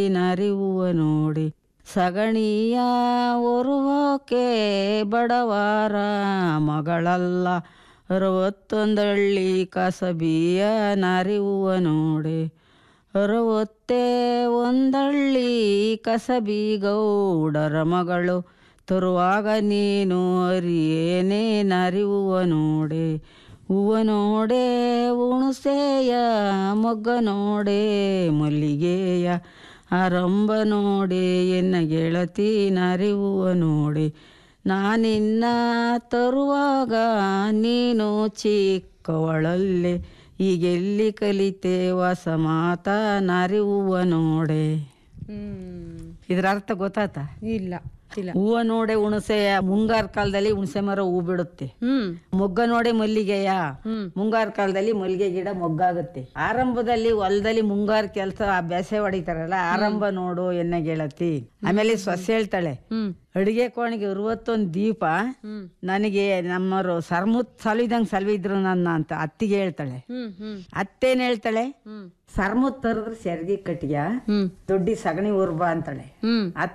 ನರಿಯುವ ನೋಡಿ ಸಗಣಿಯ ಒರುವೋಕೆ ಬಡವಾರ ಮಗಳಲ್ಲ ಅರವತ್ತೊಂದಳ್ಳಿ ಕಸಬಿಯ ನರಿಯುವ ನೋಡಿ ಅರವತ್ತೇ ಒಂದಳ್ಳಿ ಕಸಬಿ ಗೌಡರ ಮಗಳು ತರುವಾಗ ನೀನು ಅರಿಯೇನೇ ನರಿಯುವ ನೋಡೆ ಹೂವ ನೋಡೆ ಉಣಸೆಯ ಮೊಗ್ಗ ನೋಡೆ ಮಲ್ಲಿಗೆಯ ಆರಂಭ ನೋಡೆ ಎನ್ನ ಗೆಳತಿ ನರಿಯುವ ನೋಡೆ ನಾನಿನ್ನ ತರುವಾಗ ನೀನು ಚಿಕ್ಕವಳಲ್ಲೇ ಈಗೆಲ್ಲಿ ಕಲಿತೆ ಹೊಸ ಮಾತ ನರಿಯುವ ನೋಡೆ ಹ್ಮ್ ಇದ್ರ ಅರ್ಥ ಗೊತ್ತಾತ ಇಲ್ಲ ಇಲ್ಲ ಹೂವ ನೋಡೆ ಹುಣಸೆಯ ಮುಂಗಾರು ಕಾಲದಲ್ಲಿ ಹುಣಸೆ ಮರ ಹೂ ಬಿಡುತ್ತೆ ಹ್ಮ್ ಮೊಗ್ಗ ನೋಡೆ ಮಲ್ಲಿಗೆಯ ಹ್ಮ್ ಮುಂಗಾರು ಕಾಲದಲ್ಲಿ ಮಲ್ಲಿಗೆ ಗಿಡ ಮೊಗ್ಗಾಗುತ್ತೆ ಆರಂಭದಲ್ಲಿ ಹೊಲದಲ್ಲಿ ಮುಂಗಾರು ಕೆಲಸ ಬೆಸೆ ಹೊಡಿತಾರಲ್ಲ ಆರಂಭ ನೋಡು ಎನ್ನ ಗೆಳತಿ ಆಮೇಲೆ ಸೊಸೆ ಹೇಳ್ತಾಳೆ ಹ್ಮ್ ಅಡಿಗೆ ಕೋಣೆಗೆ ಅರವತ್ತೊಂದು ದೀಪ ಹ್ಮ್ ನನಗೆ ನಮ್ಮರು ಸರ್ಮುತ್ ಸಲವಿದಂಗ್ ಸಲವಿದ್ರು ನನ್ನ ಅಂತ ಅತ್ತಿಗೆ ಹೇಳ್ತಾಳೆ ಹ್ಮ್ ಹ್ಮ್ ಅತ್ತೇನ್ ಹೇಳ್ತಾಳೆ ಹ್ಮ್ ಸರ್ಮುತ್ ತರದ್ರೆ ಸೆರ್ಗಿ ಕಟ್ಟಿಗೆ ಹ್ಮ್ ದೊಡ್ಡಿ ಸಗಣಿ ಉರ್ಬಾ ಅಂತಾಳೆ ಹ್ಮ್ ಅತ್ತ